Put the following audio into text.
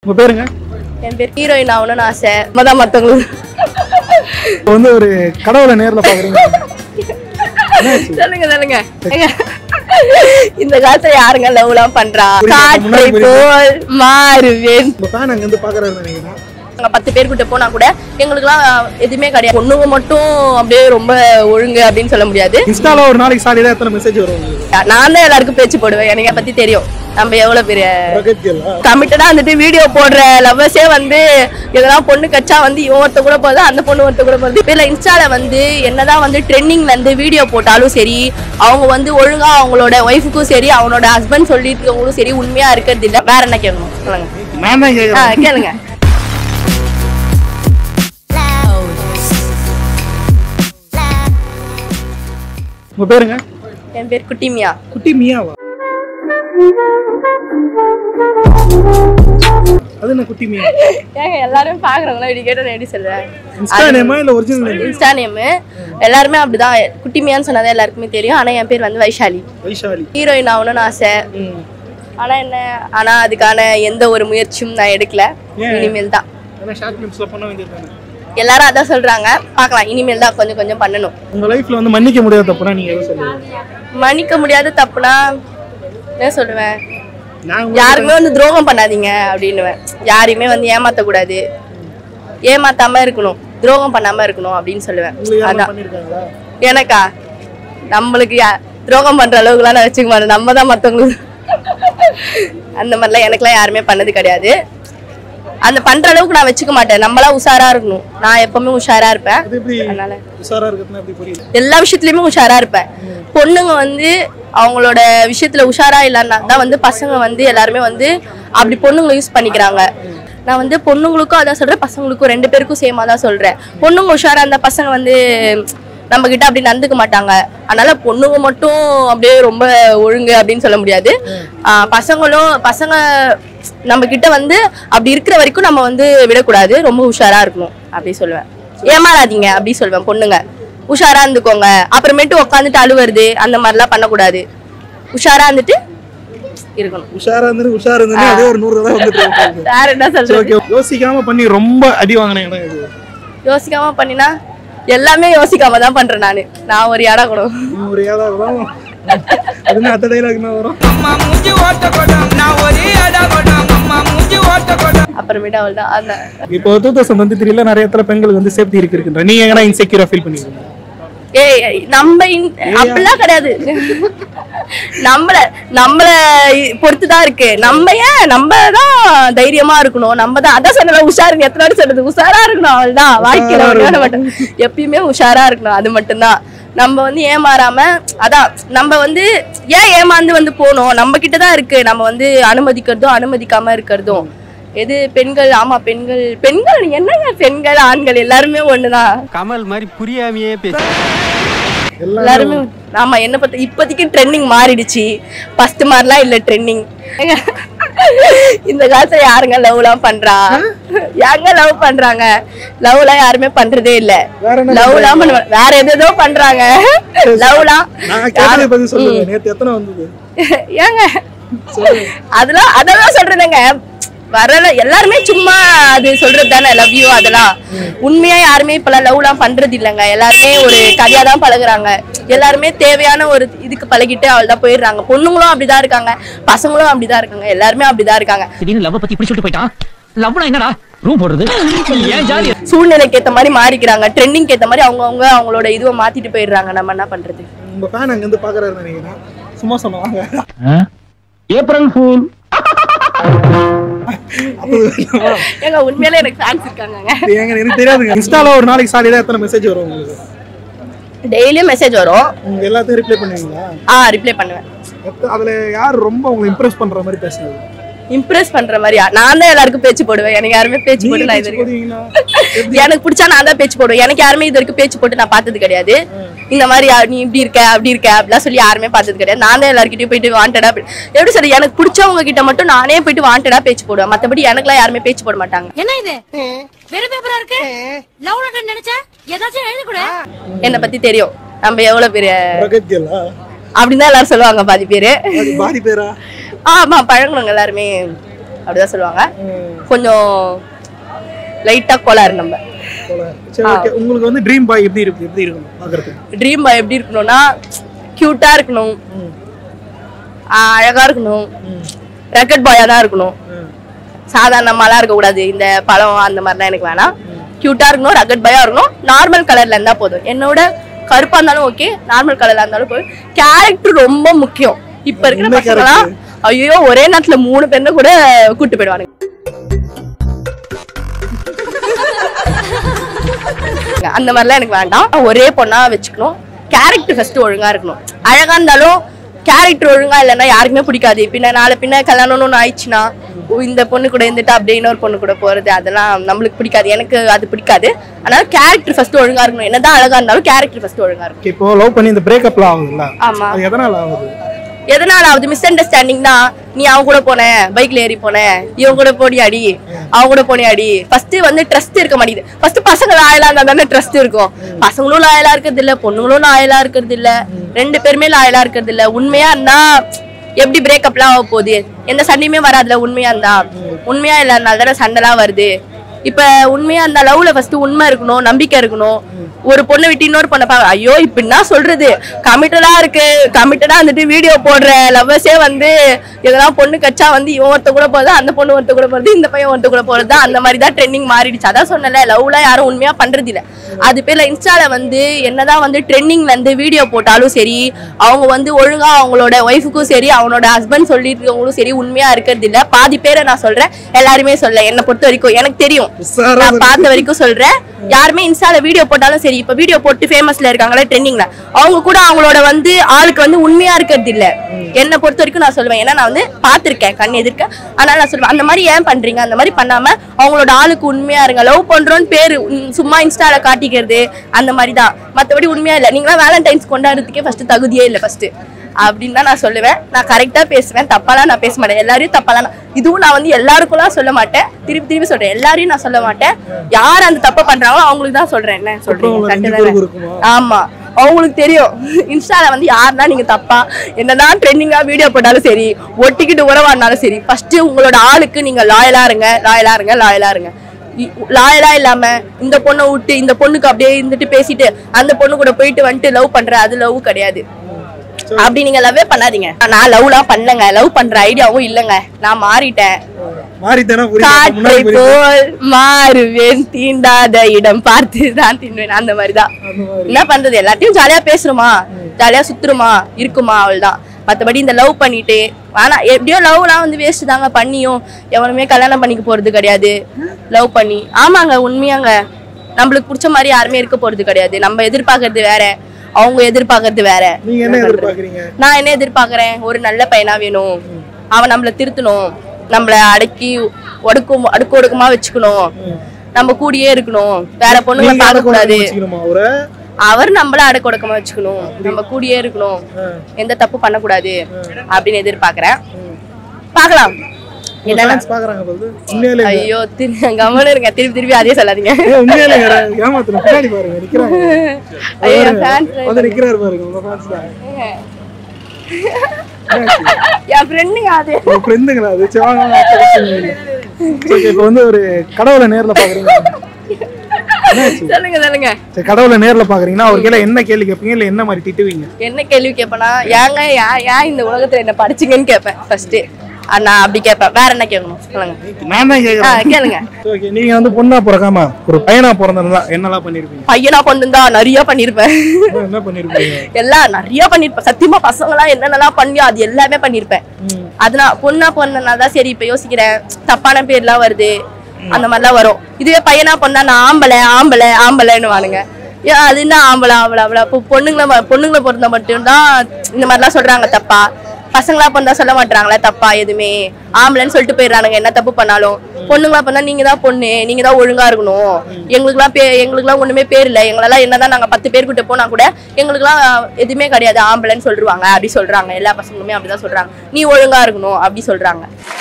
உங்க பேருங்க என் பேர் ஹீரோயின் ஆகணும்னு ஆசை மொதல் மற்றவங்களுக்கு இப்போ வந்து ஒரு கடவுளை நேர்ல பாக்குறீங்க சொல்லுங்க சொல்லுங்க ஏங்க, இந்த காலத்துல யாருங்க லவ்லாம் பண்றா புரியுது, காற்றை முன்னாடி புரியுது. போல் மாறுவேன் உங்க ஃபேன் அங்க இருந்து பாக்குறாரு நினைக்கிறேன் நாங்க பத்து பேர் கிட்ட போனா கூட எங்களுக்குலாம் எதுவுமே கிடையாது பொண்ணுங்க மட்டும் அப்படியே ரொம்ப ஒழுங்கு அப்படின்னு சொல்ல முடியாது இன்ஸ்டால ஒரு நாளைக்கு சாலிடா எத்தனை மெசேஜ் வரும் உங்களுக்கு நான் தான் எல்லாருக்கும் பேச்சு போடுவேன் எனக்கு அதை பத்தி தெரியும் நம்ம எவ்வளவு பெரிய ரகத்தியலா கமிட்டடா வந்துட்டு வீடியோ போடுற லவ்வர்ஸே வந்து இதெல்லாம் பொண்ணு கச்சா வந்து இவன் ஒருத்த கூட போகுது அந்த பொண்ணு ஒருத்த கூட போகுது இப்ப இன்ஸ்டால வந்து என்னதான் வந்து ட்ரெண்டிங்ல இருந்து வீடியோ போட்டாலும் சரி அவங்க வந்து ஒழுங்கா அவங்களோட ஒய்ஃபுக்கும் சரி அவனோட ஹஸ்பண்ட் சொல்லிட்டு இருக்கவங்களும் சரி உண்மையா இருக்கிறது இல்ல வேற என்ன கேட்கணும் சொல்லுங்க நான் தான் ஆ, கேக்குறேன் கேளுங்க உங்க பேருங்க என் பேர் குட்டிமியா குட்டி மியாவா அது என்ன குட்டி மியா ஏங்க எல்லாரும் பாக்குறவங்களா இப்படி கேட்டா நான் எப்படி சொல்றேன் இன்ஸ்டா நேமா இல்ல ஒரிஜினல் நேம் இன்ஸ்டா நேம் எல்லாருமே அப்படிதான் குட்டிமியான்னு சொன்னதே எல்லாருக்குமே தெரியும் ஆனா என் பேர் வந்து வைஷாலி வைஷாலி ஹீரோயின் ஆகணும்னு ஆசை ம். ஆனா என்ன ஆனா அதுக்கான எந்த ஒரு முயற்சியும் நான் எடுக்கல ஏன்? இனிமேல் தான் ஆனா ஷார்ட் ஃபிலிம்ஸ்ல பண்ண வேண்டியது எல்லாரும் அதான் சொல்றாங்க பார்க்கலாம் இனிமேல் தான் கொஞ்சம் கொஞ்சம் பண்ணணும் உங்க லைஃப்ல வந்து மன்னிக்க முடியாத தப்புனா நீங்க எதை சொல்லுவீங்க மன்னிக்க முடியாத தப்புனா என்ன சொல்லுவேன் நான் உங்க- யாருமே வந்து துரோகம் பண்ணாதீங்க அப்படின்னுவேன் யாரையுமே வந்து ஏமாத்த கூடாது ஏமாத்தாம இருக்கணும் துரோகம் பண்ணாம இருக்கணும் அப்படின்னு சொல்லுவேன் உங்களுக்கு யாரும் அதான் பண்ணிருக்காங்களா எனக்கா நம்மளுக்கு யா- துரோகம் பண்ற அளவுக்குலாம் நான் வச்சுக்க மாட்டேன் நம்ம தான் மத்தவங்களுக்கு அந்த மாதிரிலாம் எனக்குலாம் யாருமே பண்ணது கிடையாது அந்த பண்ற அளவுக்கு நான் வச்சுக்க மாட்டேன் நம்மளா உஷாரா இருக்கணும் நான் எப்பவுமே உஷாரா இருப்பேன் அது எப்படி அதனால உஷாரா இருக்கிறதுனா எப்படி புரியல எல்லா விஷயத்துலயுமே உஷாரா இருப்பேன் பொண்ணுங்க வந்து அவங்களோட விஷயத்துல உஷாரா இல்லைன்னா தான் வந்து பசங்க வந்து எல்லாருமே வந்து அப்படி பொண்ணுங்களை யூஸ் பண்ணிக்கிறாங்க நான் வந்து பொண்ணுங்களுக்கும் அதான் சொல்றேன் பசங்களுக்கும் ரெண்டு பேருக்கும் சேமா தான் சொல்றேன் பொண்ணுங்க உஷாரா இருந்தா பசங்க வந்து நம்ம கிட்ட அப்படி நடந்துக்க மாட்டாங்க அதனால பொண்ணுங்க மட்டும் அப்படியே ரொம்ப ஒழுங்கு அப்படின்னு சொல்ல முடியாது ஆஹ் பசங்களும் பசங்க நம்ம கிட்ட வந்து அப்படி இருக்கிற வரைக்கும் நம்ம வந்து விடக்கூடாது ரொம்ப உஷாரா இருக்கணும் அப்படி சொல்லுவேன் ஏமாறாதீங்க அப்படி சொல்லுவேன் பொண்ணுங்க உஷாரா இருந்துக்கோங்க அப்புறமேட்டு உட்காந்துட்டு அழுவுறது அந்த மாதிரிலாம் பண்ணக்கூடாது உஷாரா இருந்துட்டு இருக்கணும் உஷாரா இருந்து உஷாரா இருந்து அதே ஒரு நூறு தடவை வந்துட்டு இருக்கு. வேற என்ன சரி, சொல்றது okay. யோசிக்காம பண்ணி ரொம்ப அடி வாங்கின இடம் இது யோசிக்காம பண்ணினா எல்லாமே யோசிக்காம தான் பண்றேன் நானு நான் ஒரு இடம் கூட நீ ஒரு ஏதாவது தான் அதுன்னு அத்த டைலாக் என்ன வரும் அம்மா மூஞ்சி ஓட்ட கொடம் நான் ஒரே அடா கொடம் அம்மா மூஞ்சி ஓட்ட கொடம் அப்புறமேட்டு அவள் தான் அந்த இப்போ டூ தௌசண்ட் டுவெண்ட்டி த்ரீல நிறைய இடத்துல பெண்களுக்கு வந்து சேஃப்டி இருக்கு இருக்குன்ற நீங்க எங்கன்னா இன்செக்யூரா ஃபீல் பண்ணிருக்கீங்க ஏய் ஏய், நம்ம இன்- அப்படிலாம் கிடையாது நம்மள நம்மள பொறுத்து தான் இருக்கு நம்ம ஏன் நம்ம தான் தைரியமா இருக்கணும் நம்ம தான் அதான் சொன்னல உஷாருங்க எத்தனை வாட்டி சொல்றது உஷாரா இருக்கணும் அவள்தான் வாழ்க்கையில உஷாரா விளையாட மாட்டோம் எப்பயுமே உஷாரா இருக்கணும் அது மட்டும்தான் நம்ம வந்து ஏமாறாம அதான் நம்ம வந்து ஏன் ஏமாந்து வந்து போனோம் நம்ம கிட்ட தான் இருக்கு நம்ம வந்து அனுமதிக்கிறதும் அனுமதிக்காம இருக்கிறதும் எது பெண்கள் ஆமா பெண்கள் பெண்கள் என்னங்க பெண்கள் ஆண்கள் எல்லாருமே ஒண்ணுதான் கமல் மாதிரி புரியாமையே பேச எல்லாருமே ஆமா என்ன பத்தி இப்போதைக்கு ட்ரெண்டிங் மாறிடுச்சு ஃபர்ஸ்ட் மாதிரிலாம் இல்ல ட்ரெண்டிங் இந்த காலத்துல யாருங்க லவ்லாம் பண்றா யாருங்க லவ் பண்றாங்க லவ்லாம் யாருமே பண்றதே இல்ல வேற என்ன லவ்லாம் பண்ண வேற எதோ பண்றாங்க லவ்லாம் நான் கேட்டதை பத்தி சொல்லுங்க நேத்து எத்தனை வந்தது ஏங்க அதெல்லாம் அதெல்லாம் சொல்றதுங்க வரல எல்லாருமே சும்மா அது சொல்றது தானே லவ் யூ அதெல்லாம் உண்மையா யாருமே இப்பெல்லாம் லவ்லாம் பண்றது இல்லைங்க எல்லாருமே ஒரு கதையா தான் பழகுறாங்க எல்லாருமே தேவையான ஒரு இதுக்கு பழகிட்டு அவள் தான் போயிடுறாங்க பொண்ணுங்களும் அப்படிதான் இருக்காங்க பசங்களும் அப்படிதான் இருக்காங்க எல்லாருமே அப்படிதான் இருக்காங்க திடீர்னு லவ் பத்தி இப்படி சொல்லிட்டு போயிட்டான் லவ்னா என்னடா ரூம் போடுறது ஏன் ஜாலி சூழ்நிலைக்கு ஏத்த மாதிரி மாறிக்கிறாங்க ட்ரெண்டிங் ஏத்த மாதிரி அவங்கவுங்க அவங்களோட இதுவை மாத்திட்டு போயிடுறாங்க நம்ம என்ன பண்றது உங்க ஃபேன் அங்க இருந்து பாக்குறாரு நினைக்கிறேன் சும்மா சொன்னாங்க ஏப்ரல் ஃபூல் ஏங்க உண்மையிலே எனக்கு ஃபேன்ஸ் இருக்காங்க ஏங்க எனக்கு தெரியாதுங்க இன்ஸ்டால ஒரு நாளைக்கு சாலிடா எத்தனை மெசேஜ் வரும் உங்களுக்கு டெய்லியும் மெசேஜ் வரும் உங்க எல்லாத்தையும் ரிப்ளை பண்ணுவீங்களா ஆ ரிப்ளை பண்ணுவேன் எத்த- அதுல யார் ரொம்ப உங்களை இம்ப்ரெஸ் பண்ற மாதிரி பேசுனது இம்ப்ரெஸ் பண்ற மாதிரியா நான் தான் எல்லாருக்கும் பேச்சு போடுவேன் எனக்கு யாருமே பேச்சு நீங்க போட்டு நான் இது பேச்சு வரைக்கும் போடுவீங்களா எனக்கு பிடிச்சா நான் தான் பேச்சு போடுவேன் எனக்கு யாருமே இது வரைக்கும் பேச்சு போட்டு நான் பார்த்தது கிடையாது இந்த மாதிரி யா- நீ இப்படி இருக்க அப்படி இருக்க அப்படிலாம் சொல்லி யாருமே பார்த்தது கிடையாது நான் தான் எல்லாருக்கிட்டையும் போயிட்டு வாண்டடா எப்படி சொல்லி எனக்கு பிடிச்சவங்க கிட்ட மட்டும் நானே போயிட்டு வாண்டடா பேச்சு போடுவேன் மத்தபடி எனக்குலாம் யாருமே பேச்சு போட மாட்டாங்க என்ன இது வெறும் பேப்பரா இருக்கு லவ் லெட்டர் நினைச்சா ஏதாச்சும் எழுதி கூட என்னை பத்தி தெரியும் நம்ம எவ்வளவு பெரிய ரகத்தியலா அப்படின்னு தான் எல்லாரும் சொல்லுவாங்க பாதி பேரு அது பாதி பேரா ஆமா பழகுனவங்க எல்லாருமே அப்படிதான் சொல்லுவாங்க கொஞ்சம் லைட்டா கோளாறு நம்ம சரி ஓகே உங்களுக்கு வந்து ட்ரீம் பாய் எப்படி இருக்கு எப்படி இருக்கணும் பாக்குறதுக்கு ட்ரீம் பாய் எப்படி இருக்கணும்னா கியூட்டா இருக்கணும் ஆஹ் அழகா இருக்கணும் ரெக்கட் பாயா தான் இருக்கணும் சாதாரணமாலாம் இருக்கக்கூடாது இந்த பழம் அந்த மாதிரிலாம் எனக்கு வேணாம் கியூட்டா இருக்கணும் ரகட் பாயா இருக்கணும் நார்மல் கலர்ல இருந்தா போதும் என்னோட கருப்பா இருந்தாலும் ஓகே நார்மல் கலர்ல இருந்தாலும் போதும் கேரக்டர் ரொம்ப முக்கியம் இப்ப இருக்கிற என்ன பசங்கலாம் ஐயோ ஒரே நேரத்துல மூணு பேர்ல கூட கூட்டு போயிடுவானுங்க அந்த மாதிரிலாம் எனக்கு வேண்டாம் ஒரே பொண்ணா வச்சுக்கணும் கேரக்டர் ஃபர்ஸ்ட் ஒழுங்கா இருக்கணும் அழகா இருந்தாலும் கேரக்டர் ஒழுங்கா இல்லைன்னா யாருக்குமே பிடிக்காது பின்ன நாளை பின்ன கல்யாணம்னு ஒன்று ஆயிடுச்சுன்னா ஓ, இந்த பொண்ணு கூட இருந்துட்டு அப்படியே இன்னொரு பொண்ணு கூட போறது அதெல்லாம் நம்மளுக்கு பிடிக்காது எனக்கு அது பிடிக்காது அதனால கேரக்டர் ஃபர்ஸ்ட் ஒழுங்கா இருக்கணும் என்னதான் அழகா இருந்தாலும் கேரக்டர் ஃபர்ஸ்ட் ஒழுங்கா இருக்கும் Okay, இப்போ லவ் பண்ணி இந்த பிரேக்கப்லாம் ஆகுதுல்ல ஆமா அது எதனால ஆகுது எதனால ஆகுது மிஸ் அண்டர்ஸ்டாண்டிங் தான் நீ அவன் கூட போன பைக்ல ஏறி போன இவன் கூட போனியாடி அவன் கூட போனியாடி ஃபர்ஸ்ட் வந்து ட்ரஸ்ட் இருக்க மாட்டேங்குது ஃபர்ஸ்ட் பசங்க லாயலா இருந்தா தானே ட்ரஸ்ட் இருக்கும் பசங்களும் லாயலா இருக்கிறது இல்ல பொண்ணுங்களும் லாயலா இருக்கிறது இல்ல ரெண்டு பேருமே லாயலா இருக்கிறது இல்ல உண்மையா இருந்தா எப்படி பிரேக்கப்லாம் ஆக போகுது எந்த சண்டையுமே வராதுல உண்மையா இருந்தா உண்மையா இல்லாதனால தானே சண்டைலாம் வருது இப்ப உண்மையா அந்த லவ்ல ஃபர்ஸ்ட் உண்மை இருக்கணும் நம்பிக்கை இருக்கணும் ஒரு பொண்ணை விட்டு இன்னொரு பொண்ணை பாக்க ஐயோ இப்ப என்ன சொல்றது கமிட்டடா இருக்கு கமிட்டடா வந்துட்டு வீடியோ போடுற லவ்வர்ஸே வந்து எதனா பொண்ணு கச்சா வந்து இவன் ஒருத்த கூட போறது அந்த பொண்ணு ஒருத்த கூட போறது இந்த பையன் ஒருத்த கூட போறது அந்த மாதிரி தான் ட்ரெண்டிங் மாறிடுச்சு அதான் சொன்னல லவ்ல யாரும் உண்மையா பண்றது இல்ல அது பேர்ல இன்ஸ்டால வந்து என்னதான் வந்து ட்ரெண்டிங்ல இருந்து வீடியோ போட்டாலும் சரி அவங்க வந்து ஒழுங்கா அவங்களோட ஒய்ஃபுக்கும் சரி அவனோட ஹஸ்பண்ட் சொல்லிட்டு இருக்கவங்களும் சரி உண்மையா இருக்கிறது இல்ல பாதி பேரை நான் சொல்றேன் எல்லாருமே சொல்ல என்னை பொறுத்த வரைக்கும் எனக்கு தெரியும் உஷாரா நான் பார்த்த வரைக்கும் சொல்றேன் யாருமே இன்ஸ்டால வீடியோ போட்டாலும் சரி இப்ப வீடியோ போட்டு ஃபேமஸ்ல இருக்காங்களே ட்ரெண்டிங்ல அவங்க கூட அவங்களோட வந்து ஆளுக்கு வந்து உண்மையா இருக்கிறது இல்ல என்னை பொறுத்த வரைக்கும் நான் சொல்லுவேன் ஏன்னா நான் வந்து பார்த்திருக்கேன் கண் எதிர்க்க அதனால நான் சொல்லுவேன் அந்த மாதிரி ஏன் பண்றீங்க அந்த மாதிரி பண்ணாம அவங்களோட ஆளுக்கு உண்மையா இருங்க லவ் பண்றோம்னு பேரு உம், சும்மா இன்ஸ்டால காட்டிக்கிறது அந்த மாதிரி தான் மத்தபடி உண்மையா இல்ல நீங்களாம் வேலண்டைன்ஸ் கொண்டாடுறதுக்கே ஃபர்ஸ்ட் தகுதியே இல்ல ஃபர்ஸ்ட் அப்படின்னு தான் நான் சொல்லுவேன் நான் கரெக்டா பேசுவேன் தப்பாலாம் நான் பேச மாட்டேன் எல்லாரையும் தப்பாலாம் நான் இதுவும் நான் வந்து எல்லாருக்கும்லாம் சொல்ல மாட்டேன் திருப்பி திருப்பி சொல்றேன் எல்லாரையும் நான் சொல்ல மாட்டேன் யார் அந்த தப்பை பண்றாங்களோ அவங்களுக்கு தான் சொல்றேன் என்ன சொல்றீங்க குற்றம் கரெக்டு ரெண்டு பேருக்கும் தானே இருக்குமா? ஆமா அவங்களுக்கு தெரியும் இன்ஸ்டால வந்து யாருன்னா நீங்க தப்பா என்னதான் ட்ரெண்டிங்கா வீடியோ போட்டாலும் சரி ஒட்டிக்கிட்டு உறவாடினாலும் சரி ஃபர்ஸ்ட் உங்களோட ஆளுக்கு நீங்க லாயலா இருங்க லாயலா இருங்க லாயலா இருங்க லாயலா இல்லாம இந்த பொண்ணை விட்டு இந்த பொண்ணுக்கு அப்படியே இருந்துட்டு பேசிட்டு அந்த பொண்ணு கூட போயிட்டு வந்துட்டு லவ் பண்ற அது லவ் கிடையாது அப்படி நீங்க லவ்வே பண்ணாதீங்க நான் லவ்லாம் பண்ணலங்க லவ் பண்ற ஐடியாவும் இல்லைங்க நான் மாறிட்டேன் மாறித்தானே புரியுது காற்றை முன்னாடி புரியுது. போல் மாறுவேன் தீண்டாத இடம் பார்த்து தான் தின்வேன் அந்த மாதிரிதான் என்ன பண்றது எல்லாத்தையும் ஜாலியா பேசுறோமா ஜாலியா சுத்துறோமா இருக்குமா அவள்தான் மத்தபடி இந்த லவ் பண்ணிட்டு ஆனா எப்படியோ லவ்லாம் வந்து வேஸ்ட் தாங்க பண்ணியும் எவனுமே கல்யாணம் பண்ணிக்க போறது கிடையாது லவ் பண்ணி ஆமாங்க உண்மையாங்க நம்மளுக்கு பிடிச்ச மாதிரி யாருமே இருக்க போறது கிடையாது நம்ம எதிர்பார்க்கறது வேற அவங்க எதிர்பார்க்கறது வேற நீங்க என்ன எதிர்பார்க்கறீங்க நான் என்ன எதிர்பார்க்கறேன் ஒரு நல்ல பையனா வேணும் அவன் நம்மள திருத்தணும் நம்மள அடக்கி ஒடுக்கும் அடுக்கு ஒடுக்கமா வச்சுக்கணும் நம்ம கூடயே இருக்கணும் வேற பொண்ணுங்களை நீங்க பார்க்க கூடாது வச்சுக்கணுமா அவரை அவர் நம்மள அடக்கு ஒடுக்கமா வச்சுக்கணும் நம்ம கூடயே இருக்கணும் எந்த தப்பு பண்ணக்கூடாது அப்படின்னு எதிர்பார்க்கறேன் பார்க்கலாம் என்ன ஃபேன்ஸ் பாக்குறாங்க போது உண்மையிலே ஐயோ திரு கவனம் இருங்க திருப்பி திருப்பி அதே சொல்லாதீங்க ஏய், உண்மையிலே ஏமாத்தணும் பின்னாடி பாருங்க நிக்கிறாங்க ஐயோ பாருங்க. fans வந்து நிக்கிறாரு பாருங்க உங்க ஃபேன்ஸ் தான் என் ஃப்ரெண்டுங்க அது உங்க ஃப்ரெண்டுங்களா அது சரி, வாங்க, வாங்க, அடுத்த question வைங்க. ஓகே இப்போ வந்து ஒரு கடவுளை நேர்ல பாக்குறீங்க சொல்லுங்க சொல்லுங்க சரி கடவுளை நேர்ல பாக்குறீங்கன்னா அவர் கீழே என்ன கேள்வி கேட்பீங்க இல்ல என்ன மாதிரி திட்டுவீங்க என்ன கேள்வி கேட்பேனா ஏங்க ஏன் ஏன் இந்த உலகத்துல என்ன படிச்சீங்கன்னு கேட்பேன் ஃபர்ஸ்ட் நான் அப்படி கேட்பேன் வேற என்ன கேட்கணும் சொல்லுங்க நான் தான் ஆ, கேக்குறேன் கேளுங்க ஓகே நீங்க வந்து பொண்ணா பிறக்காம ஒரு பையனா பிறந்திருந்தா என்னெல்லாம் பண்ணிருப்பீங்க பையனா கொண்டிருந்தா நிறைய பண்ணிருப்பேன் என்ன பண்ணிருப்பீங்க எல்லாம் நிறைய பண்ணிருப்பேன் சத்தியமா பசங்க எல்லாம் என்னென்னலாம் பண்ணியோ அது எல்லாமே பண்ணிருப்பேன் அதனால பொண்ணா பொண்ணனால தான் சரி இப்ப யோசிக்கிறேன் தப்பான பேர்லாம் வருது அந்த மாதிரிலாம் வரும் இதுவே பையனா பொண்ணா நான் ஆம்பளை ஆம்பளை ஆம்பளைன்னு வானுங்க ஏன் அது என்ன ஆம்பளை ஆம்பளை ஆம்பளை இப்போ பொண்ணுங்களை பொண்ணுங்களை பொறுத்த மட்டும்தான் இந்த மாதிரிலாம் சொல்றாங்க தப்பா பசங்களா பிறந்தா சொல்ல மாட்டாங்களே தப்பா எதுவுமே ஆம்பளைன்னு சொல்லிட்டு போயிடுறானுங்க என்ன தப்பு பண்ணாலும் பொண்ணுங்களா பிறந்தா நீங்க தான் பொண்ணு நீங்க தான் ஒழுங்கா இருக்கணும் எங்களுக்குலாம் பே எங்களுக்குலாம் ஒண்ணுமே பேர் இல்லை எங்களெல்லாம் என்னதான் நாங்க பத்து பேர் கிட்ட போனா கூட எங்களுக்குலாம் எதுவுமே கிடையாது ஆம்பளைன்னு சொல்லிருவாங்க அப்படி சொல்றாங்க எல்லா பசங்களுமே அப்படிதான் சொல்றாங்க நீ ஒழுங்கா இருக்கணும் அப்படி சொல்றாங்க